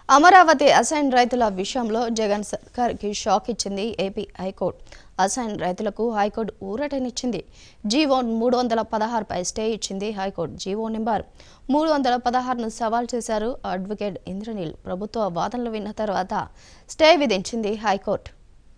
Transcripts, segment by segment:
Amaravati assign రైతుల విషయంలో జగన్ సర్కార్కి షాక్ ఇచ్చింది ఏపీ హైకోర్టు అసైన్ రైతులకు హైకోర్టు ఊరటనిచ్చింది జీవో మూడు వందల పదహారుపై స్టే ఇచ్చింది హైకోర్టు జీవో నెంబర్ మూడు వందల పదహారును సవాల్ చేశారు అడ్వకేట్ ఇంద్రనీల్ ప్రభుత్వ వాదనలు విన్న తర్వాత స్టే విధించింది హైకోర్టు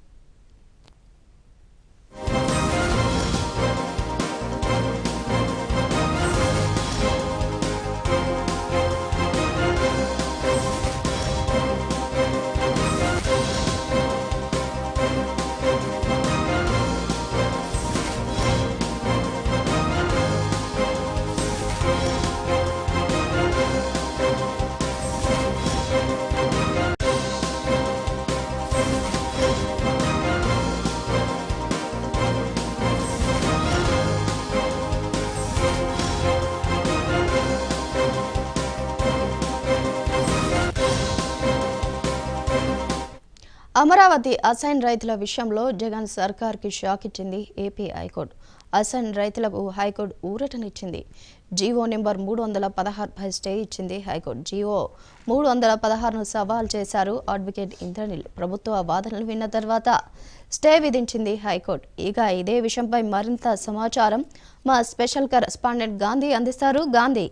అమరావతి అసైన్ రైతుల విషయంలో జగన్ సర్కార్కి షాక్ ఇచ్చింది ఏపీ హైకోర్టు అసైన్ రైతులకు హైకోర్టు ఊరటనిచ్చింది జీవో నెంబర్ మూడు వందల పదహారుపై స్టే ఇచ్చింది హైకోర్టు జీవో మూడు వందల పదహారును సవాల్ చేశారు అడ్వకేట్ ఇంద్రనీల్ ప్రభుత్వ వాదనలు విన్న తర్వాత స్టే విధించింది హైకోర్టు ఇక ఇదే విషయంపై మరింత సమాచారం మా స్పెషల్ కరెస్పాండెంట్ గాంధీ అందిస్తారు గాంధీ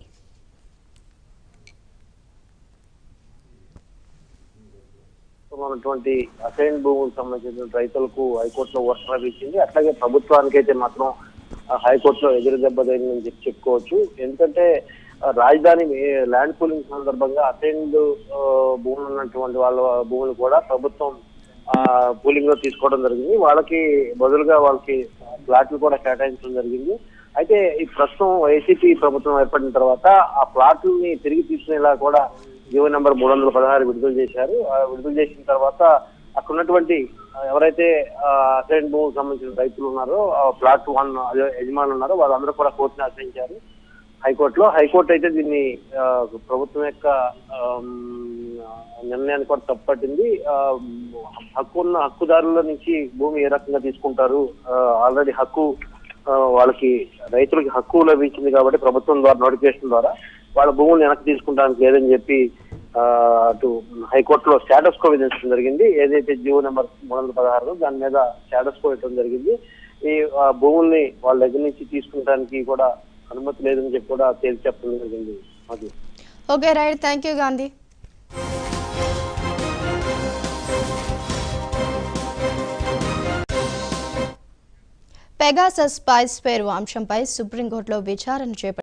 ఉన్నటువంటి అసైన్ భూములకు సంబంధించిన రైతులకు హైకోర్టులో వర్షం ఇచ్చింది అట్లాగే ప్రభుత్వానికి అయితే మాత్రం ఆ, హైకోర్టులో ఎదురు దెబ్బ తగిలిందని చెప్పి చెప్పుకోవచ్చు ఎందుకంటే ఆ, రాజధాని ఏ- ల్యాండ్ పూలింగ్ సందర్భంగా అసైన్డ్ భూములు ఉన్నటువంటి వాళ్ళ భూములు కూడా ప్రభుత్వం ఆ, పూలింగ్ లో తీసుకోవడం జరిగింది వాళ్ళకి బదులుగా వాళ్ళకి ప్లాట్లు కూడా కేటాయించడం జరిగింది అయితే ఈ ప్రస్తుతం వైసీపీ ప్రభుత్వం ఏర్పడిన తర్వాత ఆ ప్లాట్లని తిరిగి తీసుకునేలా కూడా జీవో నెంబర్ మూడు వందల పదహారు విడుదల చేశారు ఆ విడుదల చేసిన తర్వాత అక్కడ ఉన్నటువంటి ఆ, ఎవరైతే అసైన్ భూములకు సంబంధించిన రైతులు ఉన్నారో ఆ ప్లాట్ వన్ అదే యజమానులు ఉన్నారో వాళ్ళందరూ కూడా కోర్టుని ఆశ్రయించారు హైకోర్టులో హైకోర్టు అయితే దీన్ని ఆ, ప్రభుత్వం యొక్క ఆమ్, నిర్ణయాన్ని కూడా తప్పట్టింది ఆ, హక్కు ఉన్న హక్కుదారుల నుంచి భూమి ఏ రకంగా తీసుకుంటారు ఆల్రెడీ హక్కు ఆ, వాళ్ళకి రైతులకి హక్కు లభించింది కాబట్టి ప్రభుత్వం ద్వారా నోటిఫికేషన్ ద్వారా వాళ్ళ భూములు వెనక్కి తీసుకుంటానికి లేదని చెప్పి ఆ, అటు హైకోర్టులో స్టేటస్ కో విధించడం జరిగింది ఏదైతే జీవో నెంబర్ మూడు వందల పదహారు దాని మీద స్టేటస్ కో ఇవ్వడం జరిగింది ఈ ఆ, భూముల్ని వాళ్ళ దగ్గర నుంచి తీసుకుంటానికి కూడా అనుమతి లేదని చెప్పి కూడా తేల్చి చెప్పడం జరిగింది అది okay right thank you Gandhi Pegasus spies పేరు అంశంపై సుప్రీంకోర్టులో విచారణ చేపట్టింది